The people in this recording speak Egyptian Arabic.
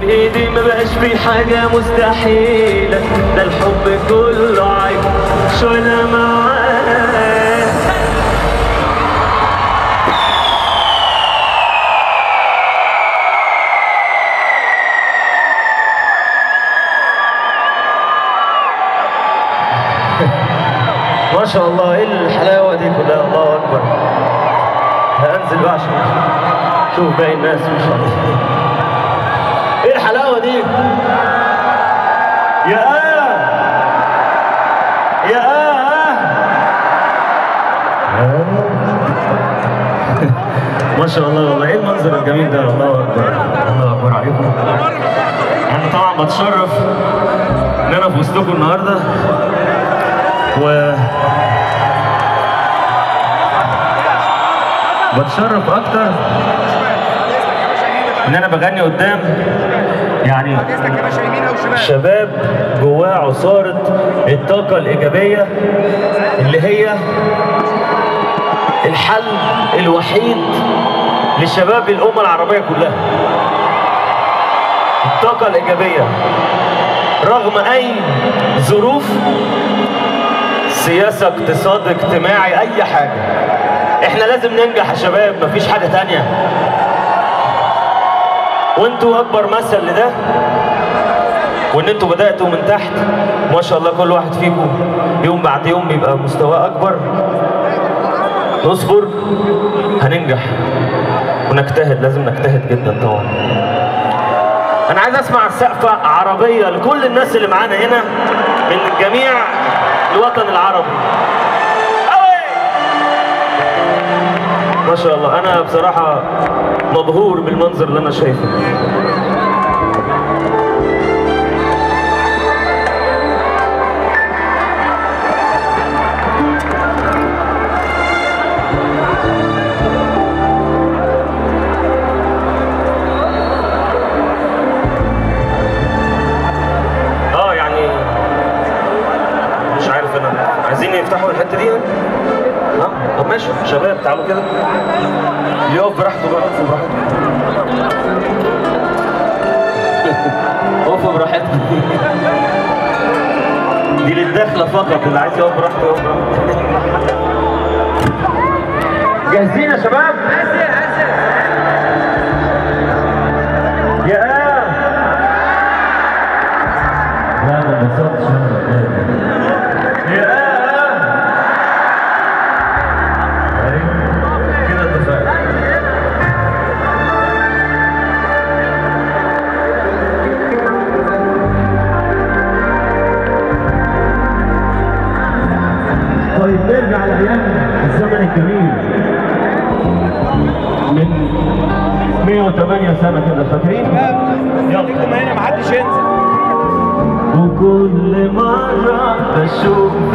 ايدي ما بقاش في حاجة مستحيلة ده الحب كله عيب شو انا معاه ما شاء الله ايه الحلاوة دي كلها الله اكبر هنزل بقى عشان شوف باقي الناس ما شاء الله ايه الحلاوة دي يا آه يا آه ما شاء الله والله ايه المنظر الجميل ده الله اكبر الله اكبر عليكم انا طبعا بتشرف ان انا في وسطكم النهارده و بتشرف اكتر ان انا بغني قدام يعني شباب جواه عصارة الطاقة الإيجابية اللي هي الحل الوحيد لشباب الأمة العربية كلها الطاقة الإيجابية رغم أي ظروف سياسة اقتصاد اجتماعي أي حاجة احنا لازم ننجح يا شباب مفيش حاجة تانية وانتوا أكبر مثل لده وان انتوا بدأتوا من تحت ما شاء الله كل واحد فيكم يوم بعد يوم بيبقى مستواه أكبر نصبر هننجح ونجتهد لازم نجتهد جدا طبعا انا عايز اسمع سقفة عربية لكل الناس اللي معانا هنا من جميع الوطن العربي أوي! ما شاء الله انا بصراحة مبهور بالمنظر اللي انا شايفه اه يعني مش عارف انا عايزين يفتحوا الحته دي يعني؟ ها طب ماشي شباب تعالوا كده يقف براحته بقى اقفوا براحته اقفوا براحتكم دي للدخله فقط اللي عايز يقف براحته يقف براحته جاهزين يا شباب؟ يا لا انا ما صرتش يا أيوة، كده اتفقنا طيب نرجع لايام الزمن الجميل من 108 سنه كده فاكرين؟ يلا هنا محدش ينزل وكل مرة بشوف